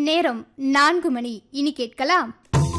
நேரம் நான்கு மணி இனி கேட்கலாம்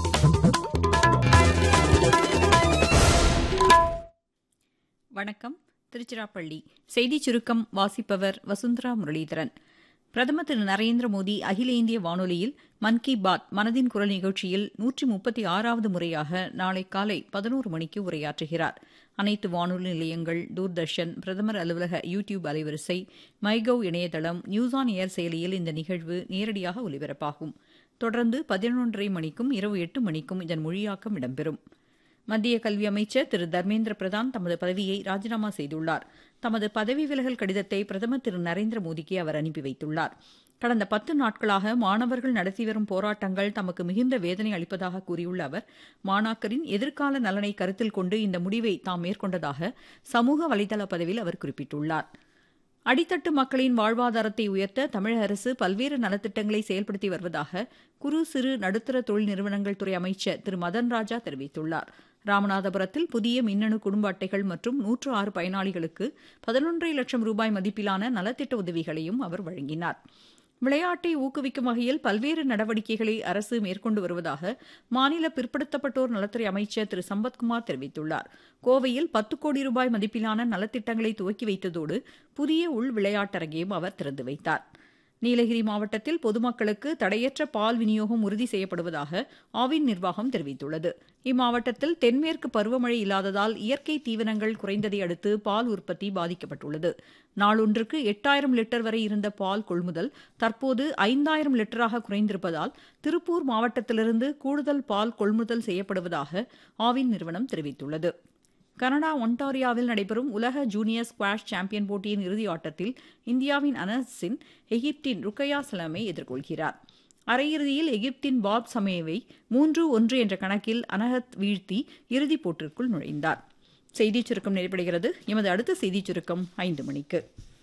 வணக்கம் திருச்சிராப்பள்ளி செய்திச் சுருக்கம் வாசிப்பவர் வசுந்தரா முரளிதரன் பிரதமர் திரு நரேந்திர மோடி அகில இந்திய வானொலியில் மன் கி பாத் மனதின் குரல் நிகழ்ச்சியில் நூற்றி முப்பத்தி ஆறாவது முறையாக நாளை காலை பதினோரு மணிக்கு உரையாற்றுகிறார் அனைத்து வானொலி நிலையங்கள் தூர்தர்ஷன் பிரதமர் அலுவலக யூ டியூப் அலைவரிசை மைகவ் இணையதளம் நியூஸ் ஆன் ஏர் செயலியில் இந்த நிகழ்வு நேரடியாக ஒலிபரப்பாகும் தொடர்ந்து பதினொன்றரை மணிக்கும் இரவு எட்டு மணிக்கும் இதன் மொழியாக்கம் இடம்பெறும் மத்திய கல்வி அமைச்சர் திரு தர்மேந்திர பிரதான் தமது பதவியை ராஜினாமா செய்துள்ளார் தமது பதவி விலகல் கடிதத்தை பிரதமர் திரு நரேந்திர மோடிக்கு அவர் அனுப்பி வைத்துள்ளார் கடந்த பத்து நாட்களாக மாணவர்கள் நடத்தி வரும் போராட்டங்கள் தமக்கு மிகுந்த வேதனை அளிப்பதாக கூறியுள்ள அவர் மாணாக்கரின் எதிர்கால நலனை கருத்தில் கொண்டு இந்த முடிவை தாம் மேற்கொண்டதாக சமூக வலைதள பதிவில் அவர் குறிப்பிட்டுள்ளார் அடித்தட்டு மக்களின் வாழ்வாதாரத்தை உயர்த்த தமிழக அரசு பல்வேறு நலத்திட்டங்களை செயல்படுத்தி வருவதாக குறு சிறு நடுத்தர தொழில் நிறுவனங்கள் துறை அமைச்சர் திரு மதன் ராஜா தெரிவித்துள்ளார் ராமநாதபுரத்தில் புதிய மின்னணு குடும்ப அட்டைகள் மற்றும் நூற்று ஆறு பயனாளிகளுக்கு பதினொன்றரை லட்சம் ரூபாய் மதிப்பிலான நலத்திட்ட உதவிகளையும் அவர் வழங்கினார் விளையாட்டை ஊக்குவிக்கும் வகையில் பல்வேறு நடவடிக்கைகளை அரசு மேற்கொண்டு வருவதாக மாநில பிற்படுத்தப்பட்டோர் நலத்துறை அமைச்சர் திரு சம்பத்குமார் தெரிவித்துள்ளார் கோவையில் பத்து கோடி ரூபாய் மதிப்பிலான நலத்திட்டங்களை துவக்கி வைத்ததோடு புதிய உள் விளையாட்டரங்கையும் அவர் திறந்து வைத்தார் நீலகிரி மாவட்டத்தில் பொதுமக்களுக்கு தடையற்ற பால் விநியோகம் உறுதி செய்யப்படுவதாக ஆவின் நிர்வாகம் தெரிவித்துள்ளது இம்மாவட்டத்தில் தென்மேற்கு பருவமழை இல்லாததால் இயற்கை தீவனங்கள் குறைந்ததை அடுத்து பால் உற்பத்தி பாதிக்கப்பட்டுள்ளது நாளொன்றுக்கு எட்டாயிரம் லிட்டர் வரை இருந்த பால் கொள்முதல் தற்போது ஐந்தாயிரம் லிட்டராக குறைந்திருப்பதால் திருப்பூர் மாவட்டத்திலிருந்து கூடுதல் பால் கொள்முதல் செய்யப்படுவதாக ஆவின் நிறுவனம் தெரிவித்துள்ளது கனடா ஒன்டாரியாவில் நடைபெறும் உலக ஜூனியர் ஸ்குவாஷ் சாம்பியன் போட்டியின் இறுதி ஆட்டத்தில் இந்தியாவின் அனஸின் எகிப்தின் ருக்கையா சலாமை எதிர்கொள்கிறார் அரையிறுதியில் எகிப்தின் பாப் சமேவை மூன்று ஒன்று என்ற கணக்கில் அனகத் வீழ்த்தி இறுதிப் போட்டிற்குள் நுழைந்தார் செய்திச் சுருக்கம் நிறைவடைகிறது எமது அடுத்த செய்திச் சுருக்கம் ஐந்து மணிக்கு